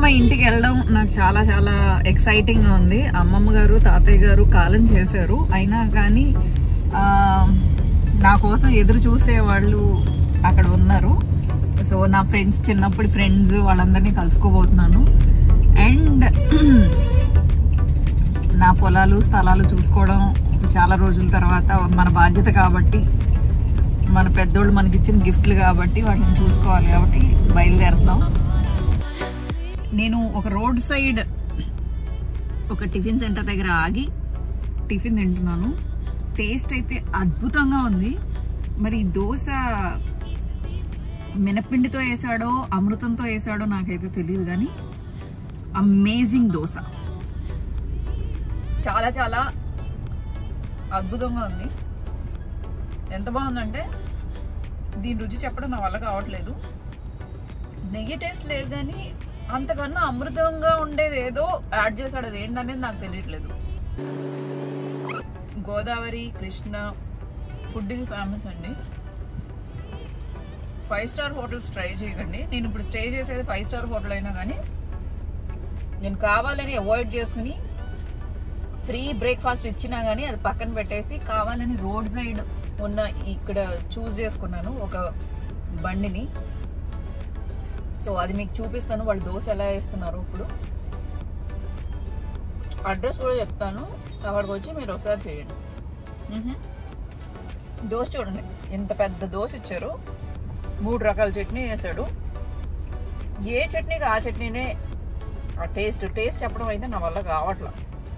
ఇంటికి వెళ్ళడం నాకు చాలా చాలా ఎక్సైటింగ్ గా ఉంది అమ్మమ్మ గారు తాతయ్య గారు కాలం చేశారు అయినా కానీ ఆ, నా కోసం ఎదురు చూసే వాళ్ళు అక్కడ ఉన్నారు సో నా ఫ్రెండ్స్ చిన్నప్పటి ఫ్రెండ్స్ వాళ్ళందరినీ కలుసుకోబోతున్నాను అండ్ నా పొలాలు స్థలాలు చూసుకోవడం చాలా రోజుల తర్వాత మన బాధ్యత కాబట్టి మన పెద్దోళ్ళు మనకి ఇచ్చిన గిఫ్ట్లు కాబట్టి వాటిని చూసుకోవాలి కాబట్టి బయలుదేరుతున్నాం నేను ఒక రోడ్ సైడ్ ఒక టిఫిన్ సెంటర్ దగ్గర ఆగి టిఫిన్ తింటున్నాను టేస్ట్ అయితే అద్భుతంగా ఉంది మరి ఈ దోశ మినపిండితో వేసాడో అమృతంతో వేసాడో నాకైతే తెలియదు కానీ అమేజింగ్ దోశ చాలా చాలా అద్భుతంగా ఉంది ఎంత బాగుందంటే దీని రుచి చెప్పడం నా వల్ల కావట్లేదు నెయ్యి టేస్ట్ లేదు కానీ అంతకన్నా అమృతంగా ఉండేది ఏదో యాడ్ చేశాడు అది ఏంటనేది నాకు తెలియట్లేదు గోదావరి కృష్ణ ఫుడ్కి ఫేమస్ అండి ఫైవ్ స్టార్ హోటల్స్ ట్రై చేయకండి నేను ఇప్పుడు స్టే చేసేది ఫైవ్ స్టార్ హోటల్ అయినా కానీ నేను కావాలని అవాయిడ్ చేసుకుని ఫ్రీ బ్రేక్ఫాస్ట్ ఇచ్చినా కానీ అది పక్కన పెట్టేసి కావాలని రోడ్ సైడ్ ఉన్న ఇక్కడ చూస్ చేసుకున్నాను ఒక బండిని సో అది మీకు చూపిస్తాను వాళ్ళు దోశ ఎలా వేస్తున్నారు ఇప్పుడు అడ్రస్ కూడా చెప్తాను అక్కడికి వచ్చి మీరు ఒకసారి చేయండి మ్హూ. దోశ చూడండి ఇంత పెద్ద దోశ ఇచ్చారు మూడు రకాల చట్నీ వేసాడు ఏ చట్నీకి ఆ చట్నీనే ఆ టేస్ట్ టేస్ట్ చెప్పడం అయితే నా వల్ల కావట్లా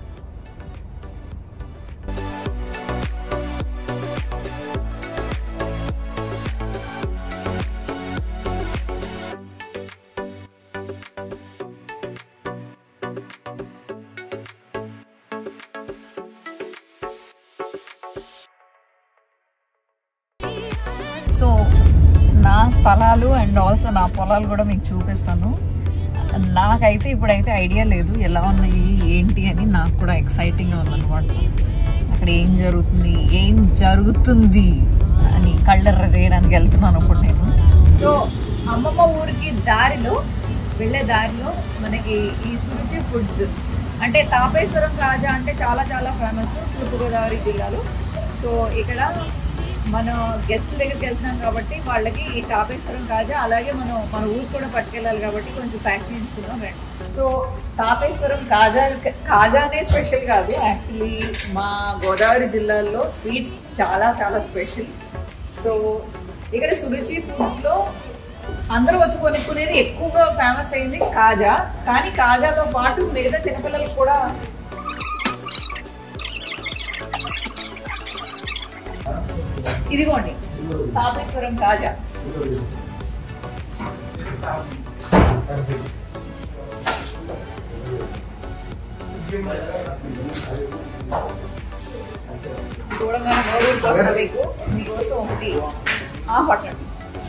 సో నా స్థలాలు అండ్ ఆల్సో నా పొలాలు కూడా మీకు చూపిస్తాను నాకైతే ఇప్పుడైతే ఐడియా లేదు ఎలా ఉన్నాయి ఏంటి అని నాకు కూడా ఎక్సైటింగ్గా ఉందన్నమాట అక్కడ ఏం జరుగుతుంది ఏం జరుగుతుంది అని కళ్ళెర్ర చేయడానికి వెళ్తున్నాను ఇప్పుడు నేను సో అమ్మమ్మ ఊరికి దారిలో వెళ్ళే దారిలో మనకి ఈ సురుచి ఫుడ్స్ అంటే తాపేశ్వరం కాజా అంటే చాలా చాలా ఫేమస్ తూర్పుగోదావరి జిల్లాలో సో ఇక్కడ మనం గెస్ట్ దగ్గరికి వెళ్తున్నాం కాబట్టి వాళ్ళకి ఈ తాపేశ్వరం కాజా అలాగే మనం మన ఊరు కూడా పట్టుకెళ్ళాలి కాబట్టి కొంచెం ప్యాక్ చేయించుకుందాం రండి సో తాపేశ్వరం కాజా కాజానే స్పెషల్ కాదు యాక్చువల్లీ మా గోదావరి జిల్లాలో స్వీట్స్ చాలా చాలా స్పెషల్ సో ఇక్కడ సురుచి ఫుడ్స్ లో అందరూ వచ్చి కొనుక్కునేది ఎక్కువగా ఫేమస్ అయింది కాజా కానీ కాజాతో పాటు మిగతా చిన్నపిల్లలకు కూడా ఇదిగోండి తాపేశ్వరం కాజా చూడంగానే నోరు ఊరిపోతుంది మీకు మీకోసం ఒకటి ఆ పట్టండి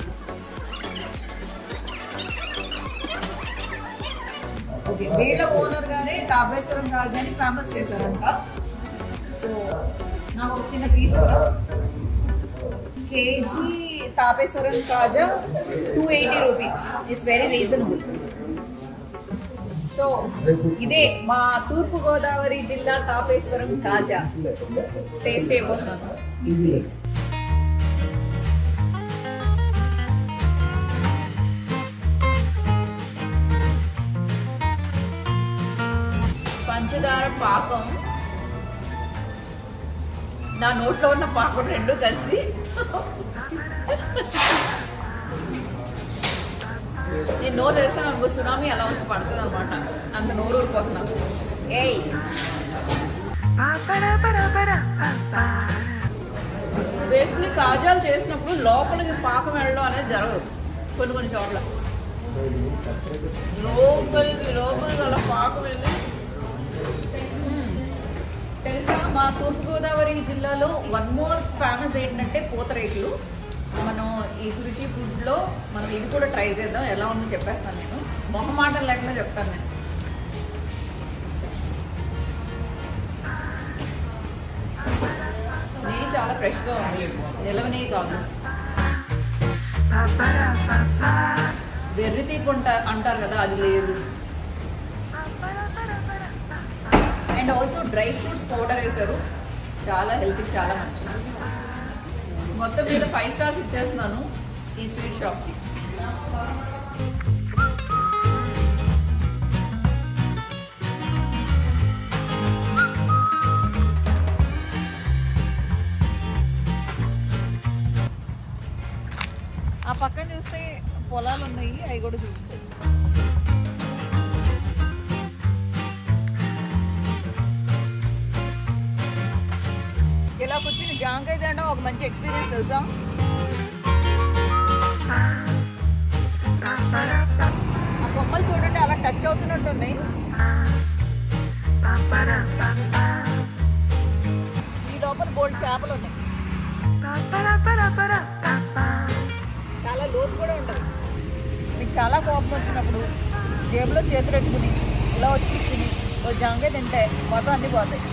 ఓకే వీళ్ళ ఓనర్ గానే తాపేశ్వరం కాజాని ఫేమస్ చేశారంట సో నాకు ఒక చిన్న పీస్ కూడా KG Tapeswaram kaja two eighty rupees it's very reasonable so ఇదే మా తూర్పు గోదావరి జిల్లా తాపేశ్వరం కాజా టేస్ట్ చేయబోతున్నాను పంచదార పాకం నా నోట్లో ఉన్న పాకం రెండు కలిసి నేను నోరు తెస్తాను అనుకో సునామీ అలా వచ్చి పడుతుంది అనమాట అంత నోరు ఊరిపోతున్నా ఏయ్ బేసిక్లీ కాజాలు చేసినప్పుడు లోపలికి పాకం వెళ్ళడం అనేది జరగదు కొన్ని కొన్ని చోట్ల లోపలికి లోపలికి అలా పాకం వెళ్ళి మ్మ్. తెలుసా మా తూర్పుగోదావరి జిల్లాలో వన్ మోర్ ఫేమస్ ఏంటంటే పూతరేకులు మనం ఈ సురుచి ఫుడ్లో మనం ఇది కూడా ట్రై చేద్దాం ఎలా ఉందో చెప్పేస్తాను నేను మొహమాటం లేకుండా చెప్తాను నేను నెయ్యి చాలా ఫ్రెష్గా ఉంది నిలవ నెయ్యి కాదు వెర్రి తీపు అంటారు అంటారు కదా అది లేదు and also dry fruits powder వేశారు చాలా హెల్త్కి చాలా మంచిది మొత్తం మీద ఫైవ్ స్టార్స్ ఇచ్చేస్తున్నాను ఈ స్వీట్ షాప్కి ఆ పక్కన చూస్తే పొలాలు ఉన్నాయి అవి కూడా చూపించవచ్చు ఇలా కూర్చుని జాంకాయ తినడం ఒక మంచి ఎక్స్పీరియన్స్ తెలుసా ఆ కొమ్మలు చూడండి అలా టచ్ అవుతున్నట్టు ఉన్నాయి ఈ లోపల బోల్డ్ చేపలు ఉన్నాయి చాలా లోతు కూడా ఉంటుంది మీకు చాలా కోపం వచ్చినప్పుడు జేబులో చేతులు పెట్టుకుని ఇలా వచ్చి కూర్చుని ఓ జాంకాయ తింటే మొత్తం అన్నీ పోతాయి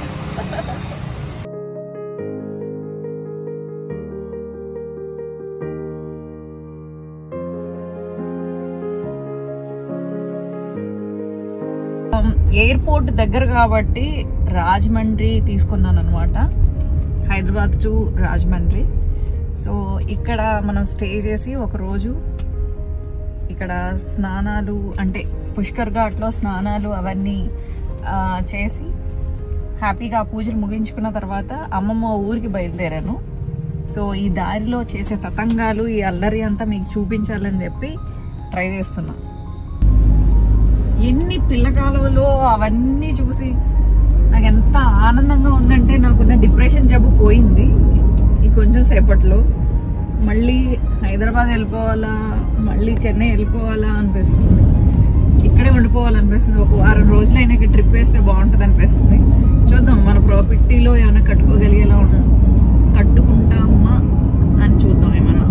ఎయిర్పోర్ట్ దగ్గర కాబట్టి రాజమండ్రి తీసుకున్నాను అనమాట హైదరాబాద్ టు రాజమండ్రి సో ఇక్కడ మనం స్టే చేసి ఒక రోజు ఇక్కడ స్నానాలు అంటే పుష్కర్ ఘాట్లో స్నానాలు అవన్నీ ఆ, చేసి హ్యాపీగా ఆ పూజలు ముగించుకున్న తర్వాత అమ్మమ్మ ఊరికి బయలుదేరాను సో ఈ దారిలో చేసే తతంగాలు ఈ అల్లరి అంతా మీకు చూపించాలని చెప్పి ట్రై చేస్తున్నా ఎన్ని పిల్లకాలంలో అవన్నీ చూసి నాకు ఎంత ఆనందంగా ఉందంటే నాకున్న డిప్రెషన్ జబ్బు పోయింది ఈ కొంచెం సేపట్లో మళ్ళీ హైదరాబాద్ వెళ్ళిపోవాలా మళ్ళీ చెన్నై వెళ్ళిపోవాలా అనిపిస్తుంది ఇక్కడే ఉండిపోవాలనిపిస్తుంది ఒక వారం రోజులైనా ఇక్కడ ట్రిప్ వేస్తే బాగుంటుంది అనిపిస్తుంది చూద్దాం మన ప్రాపర్టీలో ఏమైనా కట్టుకోగలిగేలా ఉన్నాం కట్టుకుంటామా అని చూద్దాం ఏమన్నా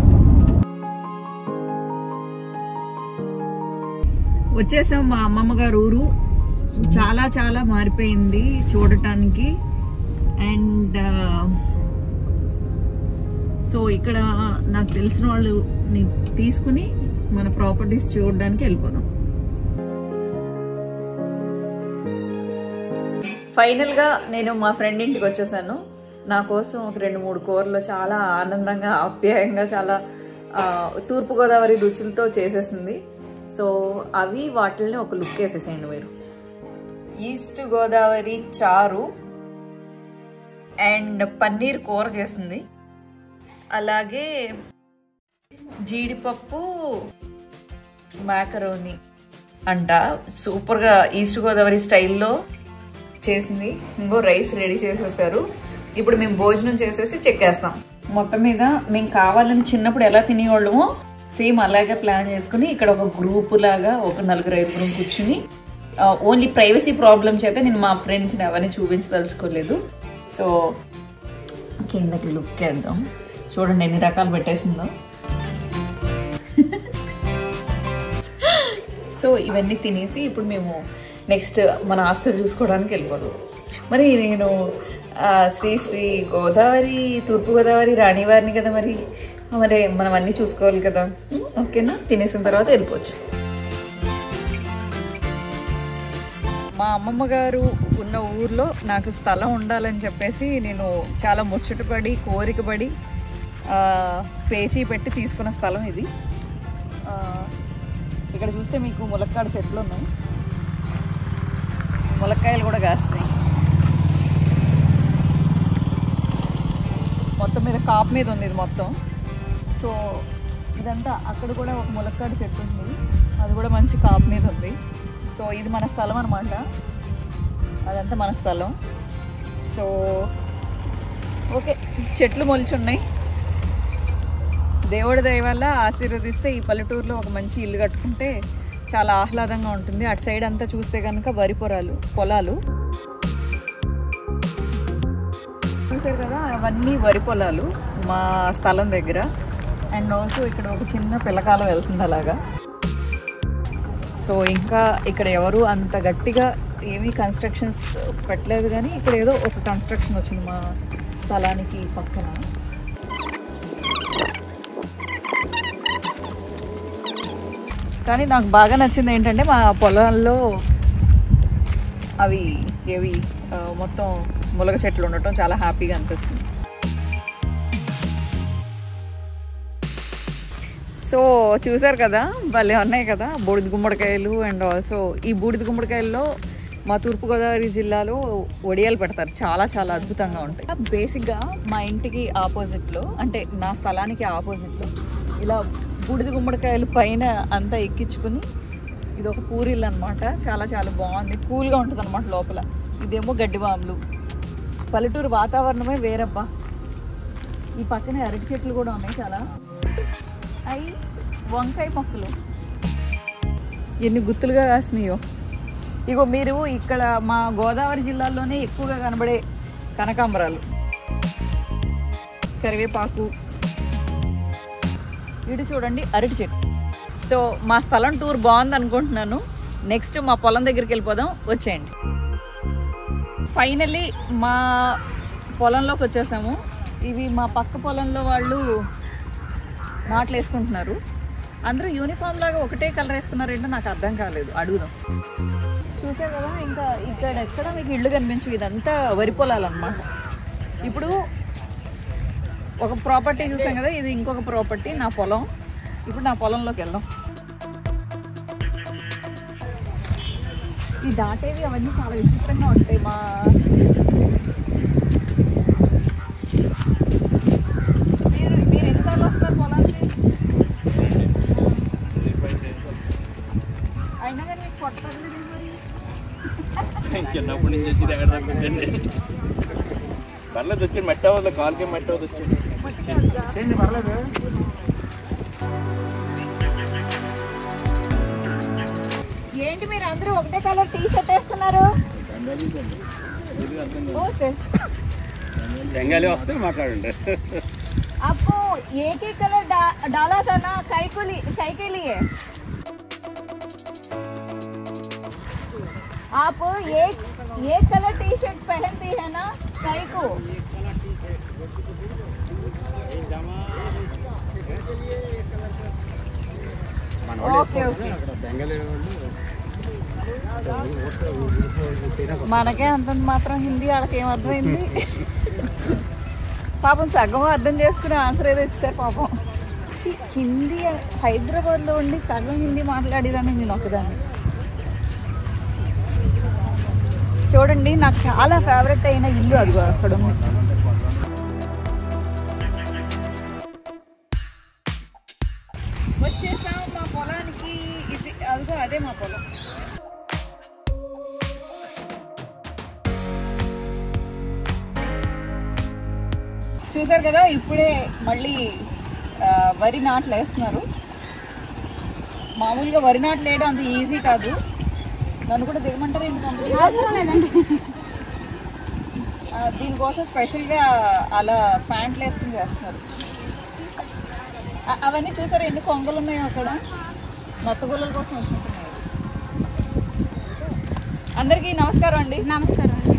వచ్చేసాం మా అమ్మమ్మ గారు ఊరు చాలా చాలా మారిపోయింది చూడటానికి అండ్ సో ఇక్కడ నాకు తెలిసిన వాళ్ళు తీసుకుని మన ప్రాపర్టీస్ చూడడానికి వెళ్ళిపోదాం ఫైనల్గా నేను మా ఫ్రెండ్ ఇంటికి వచ్చేసాను నా కోసం ఒక రెండు మూడు కూరలు చాలా ఆనందంగా ఆప్యాయంగా చాలా ఆ, తూర్పుగోదావరి రుచులతో చేసేసింది సో అవి వాటిల్ని ఒక లుక్ వేసేసేయండి మీరు ఈస్ట్ గోదావరి చారు అండ్ పన్నీర్ కూర చేసింది అలాగే జీడిపప్పు మ్యాకరోని అంట సూపర్గా ఈస్ట్ గోదావరి స్టైల్లో చేసింది ఇంకో రైస్ రెడీ చేసేసారు ఇప్పుడు మేము భోజనం చేసేసి చెక్కేస్తాం మొత్తం మీద మేము కావాలని చిన్నప్పుడు ఎలా తినేవాళ్ళమో సేమ్ అలాగే ప్లాన్ చేసుకుని ఇక్కడ ఒక గ్రూప్ లాగా ఒక నలుగురు ఐదుగురు కూర్చుని ఓన్లీ ప్రైవసీ ప్రాబ్లమ్ చేత నేను మా ఫ్రెండ్స్ని ఎవరిని చూపించదలుచుకోలేదు సో కిందకి లుక్ వేద్దాం చూడండి ఎన్ని రకాలు పెట్టేసిందో సో ఇవన్నీ తినేసి ఇప్పుడు మేము నెక్స్ట్ మన ఆస్తులు చూసుకోవడానికి వెళ్ళిపోదాం మరి నేను ఆ, శ్రీ శ్రీ గోదావరి తూర్పుగోదావరి రాణివారిని కదా మరి మరి మనం అన్నీ చూసుకోవాలి కదా ఉం, ఓకేనా తినేసిన తర్వాత వెళ్ళిపోవచ్చు మా అమ్మమ్మ గారు ఉన్న ఊర్లో నాకు స్థలం ఉండాలని చెప్పేసి నేను చాలా ముచ్చటపడి కోరికపడి ఆ, పేచీ పెట్టి తీసుకున్న స్థలం ఇది ఆ, ఇక్కడ చూస్తే మీకు ములక్కాడ చెట్లు ఉన్నాయి ములక్కాయలు కూడా కాస్తున్నాయి మొత్తం మీద కాపు మీద ఉంది ఇది మొత్తం సో ఇదంతా అక్కడ కూడా ఒక ములక్కాడ చెట్టు ఉంది అది కూడా మంచి కాపు మీద ఉంది సో ఇది మన స్థలం అనమాట అదంతా మన స్థలం సో ఓకే చెట్లు మొలిచున్నాయి దేవుడి దయ వల్ల ఆశీర్వదిస్తే ఈ పల్లెటూరులో ఒక మంచి ఇల్లు కట్టుకుంటే చాలా ఆహ్లాదంగా ఉంటుంది అటు సైడ్ అంతా చూస్తే కనుక వరి పొలాలు పొలాలు చూసారు కదా అవన్నీ వరి పొలాలు మా స్థలం దగ్గర అండ్ ఆల్సో ఇక్కడ ఒక చిన్న పిల్లకాలం వెళ్తుంది అలాగా సో ఇంకా ఇక్కడ ఎవరు అంత గట్టిగా ఏమీ కన్స్ట్రక్షన్స్ పెట్టలేదు కానీ ఇక్కడ ఏదో ఒక కన్స్ట్రక్షన్ వచ్చింది మా స్థలానికి పక్కన కానీ నాకు బాగా నచ్చింది ఏంటంటే మా పొలాల్లో అవి ఏవి ఆ, మొత్తం ములగ చెట్లు ఉండటం చాలా హ్యాపీగా అనిపిస్తుంది సో చూసారు కదా భలే ఉన్నాయి కదా బూడిద గుమ్మడికాయలు అండ్ ఆల్సో ఈ బూడిద గుమ్మడికాయల్లో మా తూర్పుగోదావరి జిల్లాలో వడియాలు పెడతారు చాలా చాలా అద్భుతంగా ఉంటాయి బేసిక్గా మా ఇంటికి ఆపోజిట్లో అంటే నా స్థలానికి ఆపోజిట్లో ఇలా బూడిద గుమ్మడికాయలు పైన అంతా ఎక్కించుకుని ఇది ఒక పూరిల్ అనమాట చాలా చాలా బాగుంది కూల్గా ఉంటుంది అనమాట లోపల ఇదేమో గడ్డి బాంబులు పల్లెటూరు వాతావరణమే వేరబ్బా ఈ పక్కనే అరటి చెట్లు కూడా ఉన్నాయి చాలా అవి వంకాయ మొక్కలు ఎన్ని గుత్తులుగా కాసినాయో ఇగో మీరు ఇక్కడ మా గోదావరి జిల్లాలోనే ఎక్కువగా కనబడే కనకాంబరాలు కరివేపాకు ఇటు చూడండి అరటి చెట్టు సో మా స్థలం టూర్ బాగుంది అనుకుంటున్నాను నెక్స్ట్ మా పొలం దగ్గరికి వెళ్ళిపోదాం వచ్చేయండి ఫైనల్లీ మా పొలంలోకి వచ్చేసాము ఇవి మా పక్క పొలంలో వాళ్ళు నాట్లు వేసుకుంటున్నారు అందరూ యూనిఫామ్ లాగా ఒకటే కలర్ వేసుకున్నారేంటో నాకు అర్థం కాలేదు అడుగుదాం చూసా కదా ఇంకా ఇక్కడ ఎక్కడ మీకు ఇల్లు కనిపించు ఇదంతా వరి పొలాలు అనమాట ఇప్పుడు ఒక ప్రాపర్టీ చూసాం కదా ఇది ఇంకొక ప్రాపర్టీ నా పొలం ఇప్పుడు నా పొలంలోకి వెళ్దాం ఈ దాటేవి అవన్నీ చాలా విచిత్రంగా ఉంటాయి మా మీరు మీరు ఎన్నిసార్లు వస్తారు పొలానికి అయినా కానీ మీకు కొట్టదు మరి చిన్నప్పటి నుంచి వచ్చి దగ్గర తగ్గుతుంది పర్లేదు వచ్చి మెట్ట వల్ల కాలుకి మెట్ట వద్ద వచ్చింది ఏంటి పర్లేదు ఏంటి మీరు అందరూ ఒకటే కలర్ టీ షర్ట్ వేస్తున్నారు ఓకే బెంగాలీ వస్తే మాట్లాడండి आपको एक ही कलर डा, डाला था ना काई को लिए काई के लिए आप एक एक कलर टी शर्ट पहनती है ना काई को ఓకే ఓకే బెంగాలీ మనకే అంతంత మాత్రం హిందీ వాళ్ళకి ఏం అర్థమైంది పాపం సగం అర్థం చేసుకునే ఆన్సర్ ఏదో ఇచ్చారు పాపం ఛీ, హిందీ హైదరాబాద్లో ఉండి సగం హిందీ మాట్లాడేదాన్ని నేను ఒకదాన్ని చూడండి నాకు చాలా ఫేవరెట్ అయిన ఇల్లు అదిగో అక్కడ ఉంది వచ్చేసాం మా పొలానికి ఇది అదిగో అదే మా పొలం చూసారు కదా ఇప్పుడే మళ్ళీ ఆ, వరి నాట్లు వేస్తున్నారు మామూలుగా వరి నాట్లు వేయడం అంత ఈజీ కాదు నన్ను కూడా దిగమంటారు ఏంటి అవసరం లేదండి దీనికోసం స్పెషల్గా అలా ప్యాంట్లు వేసుకుని చేస్తున్నారు ఆ- అవన్నీ చూసారు ఎన్ని కొంగలు ఉన్నాయో అక్కడ నత్తగొల్లల కోసం వచ్చుకుంటున్నాయి అందరికీ నమస్కారం అండి నమస్కారం అండి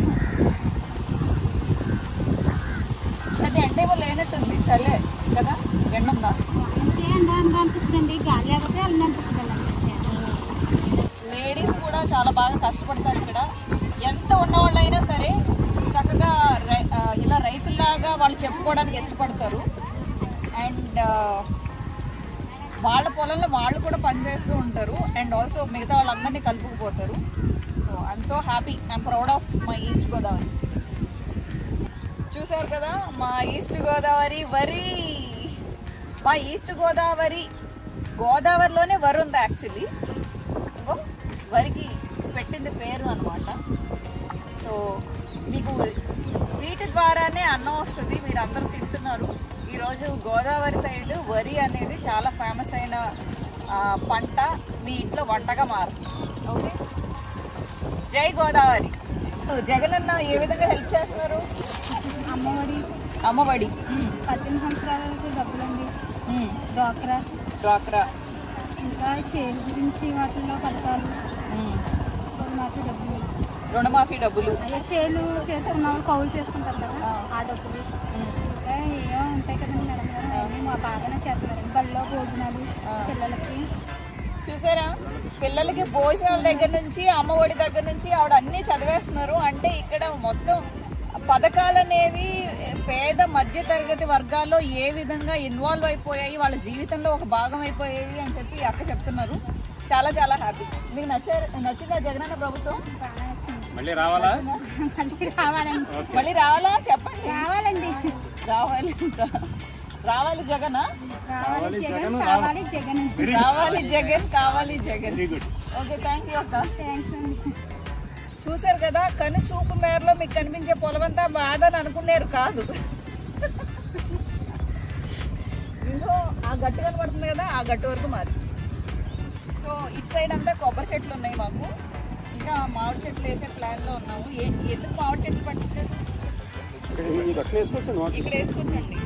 అది అంటే ఏమో లేనట్టుంది చల్లే కదా ఎండ ఉందా అంటే ఎండ ఎండ అనిపిస్తుంది గాలి లేకపోతే అల్లం అనిపిస్తుంది లేడీస్ కూడా చాలా బాగా కష్టపడతారు ఇక్కడ ఎంత ఉన్నవాళ్ళైనా సరే చక్కగా రై- ఆ, ఇలా రైతుల్లాగా వాళ్ళు చెప్పుకోవడానికి ఇష్టపడతారు అండ్ వాళ్ళ పొలంలో వాళ్ళు కూడా పనిచేస్తూ ఉంటారు అండ్ ఆల్సో మిగతా వాళ్ళందరినీ కలుపుకుపోతారు so I'm so happy I'm proud of my east Godavari చూసారు కదా మా ఈస్ట్ గోదావరి వరి మా ఈస్ట్ గోదావరి గోదావరిలోనే వరి ఉంది యాక్చువల్లీ ఇదిగో వరికి పెట్టింది పేరు అనమాట సో మీకు వీటి ద్వారానే అన్నం వస్తుంది మీరు అందరూ తింటున్నారు ఈరోజు గోదావరి సైడ్ వరి అనేది చాలా ఫేమస్ అయిన ఆ, పంట మీ ఇంట్లో వంటగా మారుతుంది ఓకే జై గోదావరి జగనన్న ఏ విధంగా హెల్ప్ చేస్తున్నారు అమ్మఒడి అమ్మఒడి ఉమ్, పద్దెనిమిది సంవత్సరాలకు డబ్బులండి ఉమ్, డ్వాక్రా డ్వాక్రా ఇంకా చేరు గురించి వాటిల్లో పథకాలు ఉమ్, రుణమాఫీ డబ్బులు రుణమాఫీ డబ్బులు అదే చేలు చేసుకున్న వాళ్ళు కౌలు చేసుకుంటారు కదా ఆ. ఆ డబ్బులు ఉమ్, ఇంకా ఏవో ఉంటాయి కదండి మేడం గారు అవన్నీ మా బాగానే చేస్తున్నారు బడిలో భోజనాలు ఆ. పిల్లలకి చూసారా పిల్లలకి భోజనాల దగ్గర నుంచి అమ్మఒడి దగ్గర నుంచి ఆవిడ అన్ని చదివేస్తున్నారు అంటే ఇక్కడ మొత్తం పథకాలు అనేవి పేద మధ్య తరగతి వర్గాల్లో ఏ విధంగా ఇన్వాల్వ్ అయిపోయాయి వాళ్ళ జీవితంలో ఒక భాగం అయిపోయాయి అని చెప్పి అక్క చెప్తున్నారు చాలా చాలా హ్యాపీ మీకు నచ్చారు నచ్చిందా జగనన్న ప్రభుత్వం మళ్ళీ రావాలా మళ్ళీ రావాలండి మళ్ళీ రావాలా చెప్పండి రావాలండి రావాలి రావాలి జగనా రావాలి జగన్ కావాలి జగన్ రావాలి జగన్ కావాలి Jagan very good okay thank you అక్క థ్యాంక్స్ అండి చూసారు కదా కను చూపు మేరలో మీకు కనిపించే పొలమంతా బాధని అనుకున్నారు కాదు ఇంకో ఆ గట్టు కనబడుతుంది కదా ఆ గట్టు వరకు మాది సో ఇటు సైడ్ అంతా కొబ్బరి చెట్లు ఉన్నాయి మాకు ఇంకా మామిడి చెట్లు వేసే ప్లాన్లో ఉన్నాము ఏ- ఎందుకు మామిడి చెట్లు పట్టించారు ఇక్కడ వేసుకొచ్చండి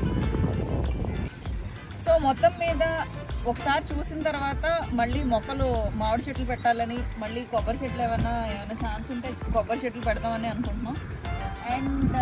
సో మొత్తం మీద ఒకసారి చూసిన తర్వాత మళ్ళీ మొక్కలు మామిడి చెట్లు పెట్టాలని మళ్ళీ కొబ్బరి చెట్లు ఏమైనా ఏమైనా ఛాన్స్ ఉంటే కొబ్బరి చెట్లు పెడదామని అనుకుంటున్నాం అండ్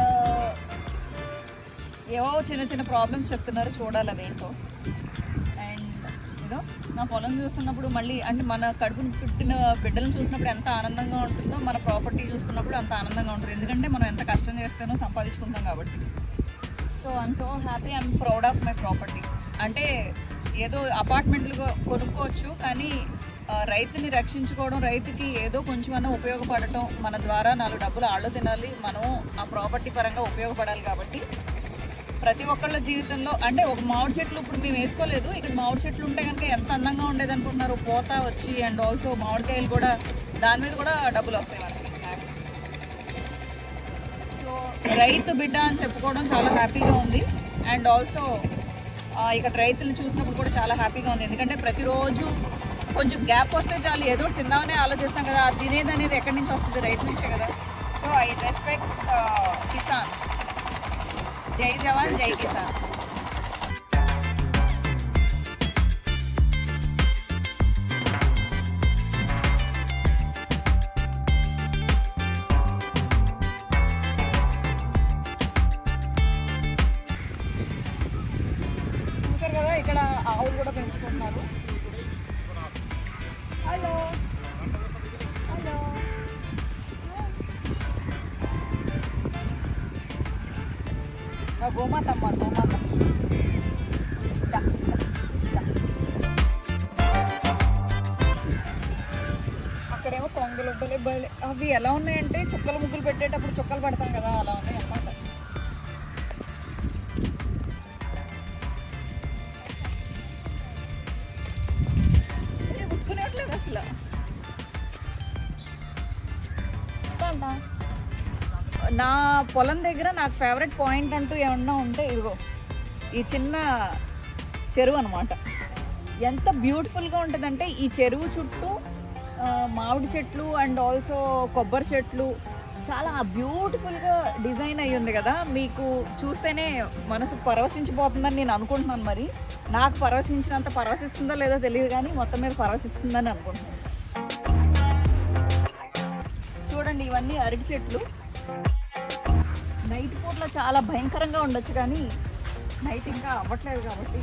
ఏవో చిన్న చిన్న ప్రాబ్లమ్స్ చెప్తున్నారు చూడాలి అదేంటో అండ్ ఇదో నా పొలం చూస్తున్నప్పుడు మళ్ళీ అంటే మన కడుపుని పుట్టిన బిడ్డలను చూసినప్పుడు ఎంత ఆనందంగా ఉంటుందో మన ప్రాపర్టీ చూసుకున్నప్పుడు అంత ఆనందంగా ఉంటుంది ఎందుకంటే మనం ఎంత కష్టం చేస్తేనో సంపాదించుకుంటాం కాబట్టి so I'm so happy I'm proud of my property అంటే ఏదో అపార్ట్మెంట్లు కొ- కొనుక్కోవచ్చు కానీ ఆ, రైతుని రక్షించుకోవడం రైతుకి ఏదో కొంచెమన్నా ఉపయోగపడటం మన ద్వారా నాలుగు డబ్బులు ఆళ్ళు తినాలి మనం ఆ ప్రాపర్టీ పరంగా ఉపయోగపడాలి కాబట్టి ప్రతి ఒక్కళ్ళ జీవితంలో అంటే ఒక మామిడి చెట్లు ఇప్పుడు మేము వేసుకోలేదు ఇక్కడ మామిడి చెట్లు ఉంటే కనుక ఎంత అందంగా ఉండేది అనుకుంటున్నారు పోత వచ్చి అండ్ ఆల్సో మామిడికాయలు కూడా దాని మీద కూడా డబ్బులు వస్తాయి మనకి సో రైతు బిడ్డ అని చెప్పుకోవడం చాలా హ్యాపీగా ఉంది అండ్ ఆల్సో ఇక్కడ రైతులను చూసినప్పుడు కూడా చాలా హ్యాపీగా ఉంది ఎందుకంటే ప్రతిరోజు కొంచెం గ్యాప్ వస్తే చాలు ఏదో ఒకటి తిందామని ఆలోచిస్తాం కదా ఆ తినేది అనేది ఎక్కడి నుంచి వస్తుంది రైతు నుంచే కదా సో ఐ రెస్పెక్ట్ కిసాన్ జై జవాన్ జై కిసాన్ చూసారు కదా ఇక్కడ ఆవులు కూడా పెంచుకుంటున్నారు హలో హలో మా గోమాత అమ్మ గోమాత దా, దా, దా. అక్కడేమో కొంగలు భలే భలే అవి ఎలా ఉన్నాయంటే చుక్కలు ముగ్గులు పెట్టేటప్పుడు చుక్కలు పడతాం కదా అలా ఉన్నాయి అన్నమాట ఏ, ఉతుకునేట్లేదు అసలు నా పొలం దగ్గర నాకు ఫేవరెట్ పాయింట్ అంటూ ఏమన్నా ఉంటే ఇదిగో ఈ చిన్న చెరువు అనమాట ఎంత బ్యూటిఫుల్గా ఉంటుందంటే ఈ చెరువు చుట్టూ ఆ, మామిడి చెట్లు అండ్ ఆల్సో కొబ్బరి చెట్లు చాలా బ్యూటిఫుల్గా డిజైన్ అయ్యి ఉంది కదా మీకు చూస్తేనే మనసు పరవశించిపోతుందని నేను అనుకుంటున్నాను మరి నాకు పరవశించినంత పరవశిస్తుందో లేదో తెలియదు కానీ మొత్తం మీద పరవశిస్తుందని అనుకుంటున్నాను చూడండి ఇవన్నీ అరటి చెట్లు నైట్ పూట్లో చాలా భయంకరంగా ఉండొచ్చు కానీ నైట్ ఇంకా అవ్వట్లేదు కాబట్టి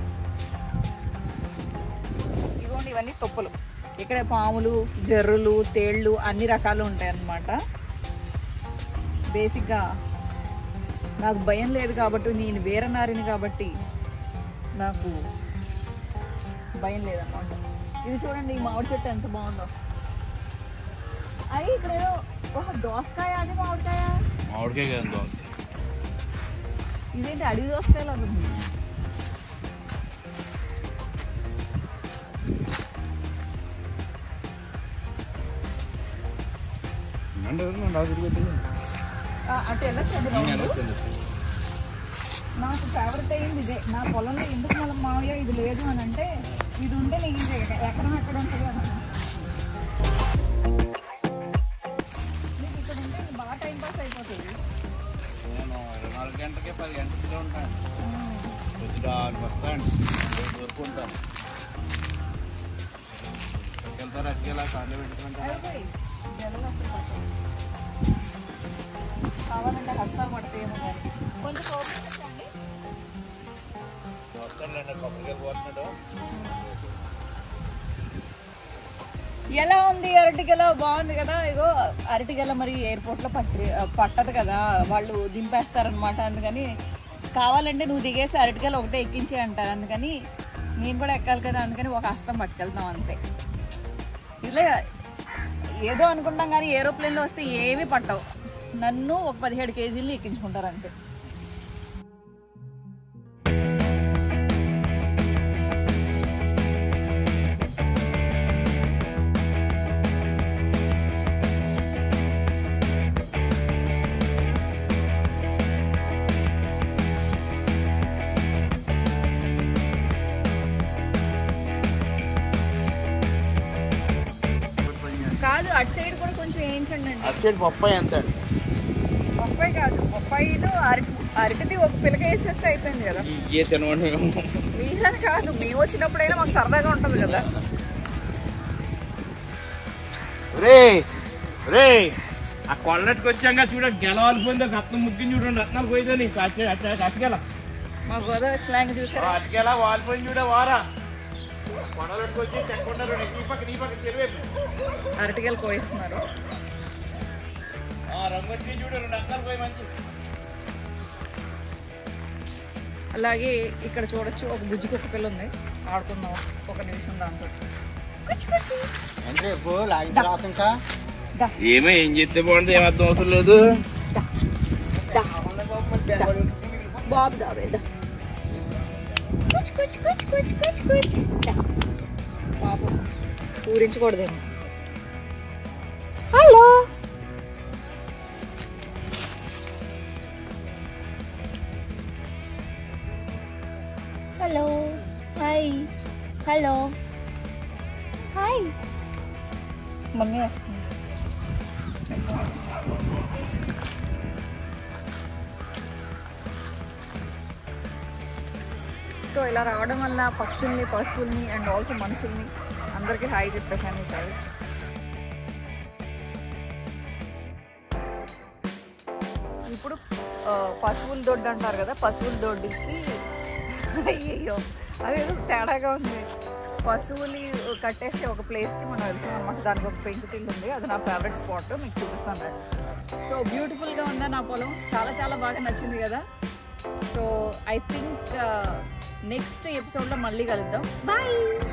ఇదిగోండి ఇవన్నీ తొప్పులు ఇక్కడ పాములు జర్రులు తేళ్ళు అన్ని రకాలు ఉంటాయి అన్నమాట బేసిక్గా నాకు భయం లేదు కాబట్టి నేను వీరనారిని కాబట్టి నాకు భయం లేదన్నమాట ఇది చూడండి ఈ మామిడి చెట్టు ఎంత బాగుందో అయ్యి ఇక్కడ ఏదో ఒక దోసకాయ అది మామిడికాయ మామిడికాయ కదా దోస ఇదేంటి అడవి దోసకాయ లాగా ఉంది ఆ, అటు వెళ్ళొచ్చండి రౌండ్ నాకు ఫేవరెట్ అయ్యింది ఇదే నా పొలంలో ఎందుకు మళ్ళీ మామయ్య ఇది లేదు అని అంటే ఇది ఉంటే నీకు ఇది ఎక్కడ ఎక్కడ ఉంటుంది అని నీకు ఇక్కడ ఉంటే నీకు బాగా టైం పాస్ అయిపోతుంది నేను ఇరవై నాలుగు గంటలకే పది గంటలకే ఉంటాను పొద్దుట ఆరు వస్తాను ఏడు వరకు ఉంటాను వెళ్తారు అటుకెలా కార్లో పెట్టుకుంటాను అయిపోయి జడలు అసలు పట్టవు. కావాలంటే హస్తాలు పడతాయేమో కానీ కొంచెం కోపించండి వస్తానులేండి కొబ్బరికాయలు పోతున్నాడు ఎలా ఉంది అరటిగెల బాగుంది కదా ఇగో అరటిగెల మరి ఎయిర్పోర్ట్లో పట్టి పట్టదు కదా వాళ్ళు దింపేస్తారనమాట అందుకని కావాలంటే నువ్వు దిగేసి అరటిగెల ఒకటే ఎక్కించే అంటారు అందుకని నేను కూడా ఎక్కాలి కదా అందుకని ఒక హస్తం పట్టుకెళ్తాం అంతే ఇలా ఏదో అనుకుంటాం కానీ ఏరోప్లేన్లో వస్తే ఏమీ పట్టవు నన్ను ఒక పదిహేడు కేజీలు ఎక్కించుకుంటారు అంతే కాదు అటు సైడ్ కూడా కొంచెం వేయించండి అండి అటు సైడ్ బొప్పాయి ఎంత బొప్పాయి కాదు బొప్పాయిను అరటి అరటిది ఒక పిలక వేసేస్తే అయిపోయింది కదా ఏ తినవండి మేము మీరని కాదు మేము వచ్చినప్పుడైనా మాకు సరదాగా ఉంటుంది కదా రే రే ఆ కొల్లటికి వచ్చాక చూడ గెలవాలి పోయింది ఒక రత్నం ముగ్గుని చూడండి రత్నాలు పోయిందని అటుకెళ్ళ మా గోదావరి స్లాంగ్ చూసారా అటుకెళ్ళ వాలిపోయింది చూడ వారా కొనలకి వచ్చి చెక్కుంటారు ఈ పక్క ఈ పక్క చెరువేపు అరటిగలు కోయిస్తున్నారు ఆ రంగు వచ్చి చూడు రెండు రత్నాలు పోయి మంచి అలాగే ఇక్కడ చూడొచ్చు ఒక బుజ్జి కుక్క పిల్ల ఉంది ఆడుకుందాం ఒక నిమిషం దాంతో కుచి కుచి. అంటే రేపు లాగించి రాక ఇంకా దా, ఏమో ఏం చేస్తే బాగుంటుంది ఏం అర్థం అవసరం లేదు దా, దా. బాబు దాబే దా కుచ్ కుచ్ కుచ్ కుచ్ కుచ్ కుచ్ దా. పాపం ఊరించకూడదేమో hello hello hi hello hi mummy వస్తుంది సో ఇలా రావడం వల్ల పక్షుల్ని పశువుల్ని అండ్ ఆల్సో మనుషుల్ని అందరికీ హాయ్ చెప్పేసాను ఈసారి ఇప్పుడు ఆ, పశువుల దొడ్డు అంటారు కదా పశువుల దొడ్డుకి అయ్యయ్యో అదేదో తేడాగా ఉంది పశువులు కట్టేసి ఒక ప్లేస్కి మనం వెళ్తున్నాం అనమాట దానికి ఒక పెంకుటిల్లు ఉంది అది నా ఫేవరెట్ స్పాట్ మీకు చూపిస్తాను రండి. సో బ్యూటిఫుల్గా ఉందా నా పొలం చాలా చాలా బాగా నచ్చింది కదా సో ఐ థింక్ నెక్స్ట్ ఎపిసోడ్లో మళ్ళీ కలుద్దాం బాయ్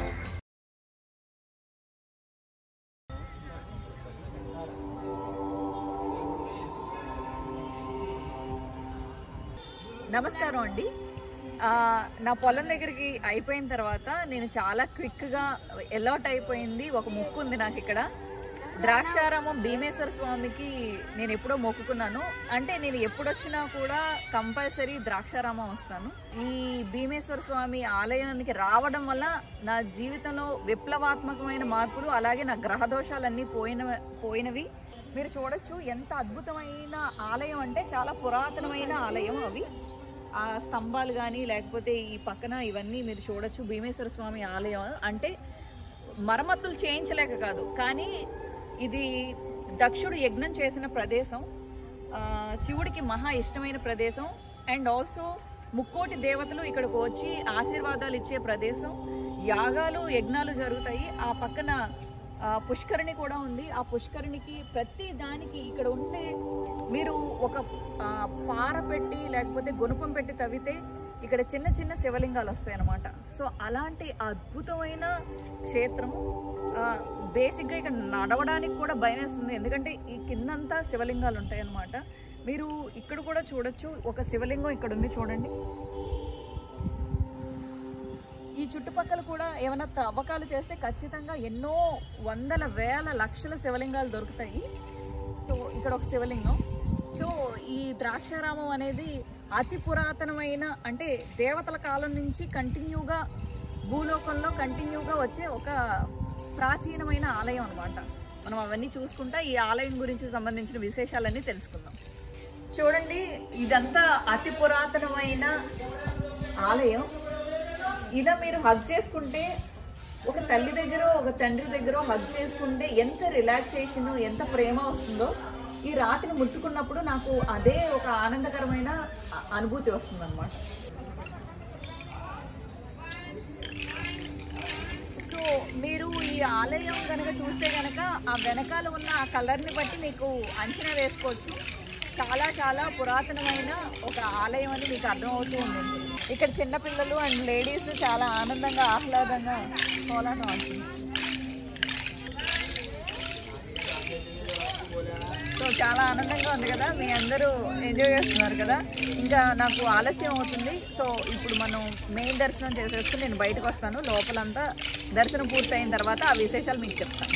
నమస్కారం అండి ఆ, నా పొలం దగ్గరికి అయిపోయిన తర్వాత నేను చాలా క్విక్గా ఎలాట్ అయిపోయింది ఒక మొక్కు ఉంది నాకు ఇక్కడ ద్రాక్షారామం భీమేశ్వర స్వామికి నేను ఎప్పుడో మొక్కుకున్నాను అంటే నేను ఎప్పుడు వచ్చినా కూడా కంపల్సరీ ద్రాక్షారామం వస్తాను ఈ భీమేశ్వర స్వామి ఆలయానికి రావడం వల్ల నా జీవితంలో విప్లవాత్మకమైన మార్పులు అలాగే నా గ్రహ దోషాలన్నీ పోయిన పోయినవి మీరు చూడొచ్చు ఎంత అద్భుతమైన ఆలయం అంటే చాలా పురాతనమైన ఆలయం అవి ఆ స్తంభాలు కానీ లేకపోతే ఈ పక్కన ఇవన్నీ మీరు చూడొచ్చు భీమేశ్వర స్వామి ఆలయం అంటే మరమ్మతులు చేయించలేక కాదు కానీ ఇది దక్షుడు యజ్ఞం చేసిన ప్రదేశం ఆ, శివుడికి మహా ఇష్టమైన ప్రదేశం అండ్ ఆల్సో ముక్కోటి దేవతలు ఇక్కడికి వచ్చి ఆశీర్వాదాలు ఇచ్చే ప్రదేశం యాగాలు యజ్ఞాలు జరుగుతాయి ఆ పక్కన ఆ, పుష్కరిణి కూడా ఉంది ఆ పుష్కరిణికి ప్రతి దానికి ఇక్కడ ఉంటే మీరు ఒక ఆ, పార పెట్టి లేకపోతే గుణపం పెట్టి తవ్వితే ఇక్కడ చిన్న చిన్న శివలింగాలు వస్తాయి అన్నమాట సో అలాంటి అద్భుతమైన క్షేత్రము బేసిక్గా ఇక్కడ నడవడానికి కూడా భయం వేస్తుంది ఎందుకంటే ఈ కిందంతా శివలింగాలు ఉంటాయి అన్నమాట మీరు ఇక్కడ కూడా చూడొచ్చు ఒక శివలింగం ఇక్కడ ఉంది చూడండి ఈ చుట్టుపక్కల కూడా ఏమైనా తవ్వకాలు చేస్తే ఖచ్చితంగా ఎన్నో వందల వేల లక్షల శివలింగాలు దొరుకుతాయి సో ఇక్కడ ఒక శివలింగం సో ఈ ద్రాక్షారామం అనేది అతి పురాతనమైన అంటే దేవతల కాలం నుంచి కంటిన్యూగా భూలోకంలో కంటిన్యూగా వచ్చే ఒక ప్రాచీనమైన ఆలయం అన్నమాట మనం అవన్నీ చూసుకుంటా ఈ ఆలయం గురించి సంబంధించిన విశేషాలన్నీ తెలుసుకుందాం చూడండి ఇదంతా అతి పురాతనమైన ఆలయం ఇలా మీరు హగ్ చేసుకుంటే ఒక తల్లి దగ్గర ఒక తండ్రి దగ్గర హగ్ చేసుకుంటే ఎంత రిలాక్సేషన్ ఎంత ప్రేమ వస్తుందో ఈ రాతిని ముట్టుకున్నప్పుడు నాకు అదే ఒక ఆనందకరమైన అ- అనుభూతి వస్తుందన్నమాట సో మీరు ఈ ఆలయం కనుక చూస్తే కనుక ఆ వెనకాల ఉన్న ఆ కలర్ని బట్టి మీకు అంచనా వేసుకోవచ్చు చాలా చాలా పురాతనమైన ఒక ఆలయం అని మీకు అర్థమవుతూ ఉంటుంది ఇక్కడ చిన్నపిల్లలు అండ్ లేడీస్ చాలా ఆనందంగా ఆహ్లాదంగా కోలాటం ఆడుతుంది సో చాలా ఆనందంగా ఉంది కదా మీ అందరూ ఎంజాయ్ చేస్తున్నారు కదా ఇంకా నాకు ఆలస్యం అవుతుంది సో ఇప్పుడు మనం మెయిన్ దర్శనం చేసేసుకుని నేను బయటకు వస్తాను లోపలంతా దర్శనం పూర్తయిన తర్వాత ఆ విశేషాలు మీకు చెప్తాను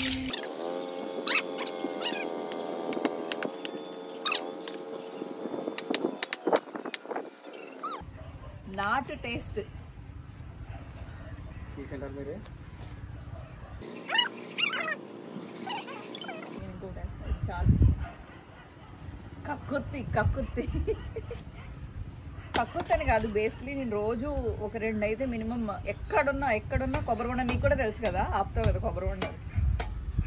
నాటు టేస్ట్ తీసేంటారు మీరు ఇంకోటి వేస్తాను. చాలు కక్కుర్తి కక్కుర్తి కక్కుర్తి అని కాదు బేసిక్లీ నేను రోజు ఒక రెండు అయితే మినిమం ఎక్కడున్నా ఎక్కడున్నా కొబ్బరి బొండ నీకు కూడా తెలుసు కదా ఆపుతావు కదా కొబ్బరి బొండ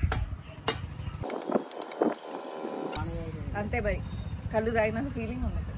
అంతే బై కళ్ళు తాగినంత ఫీలింగ్ ఉంది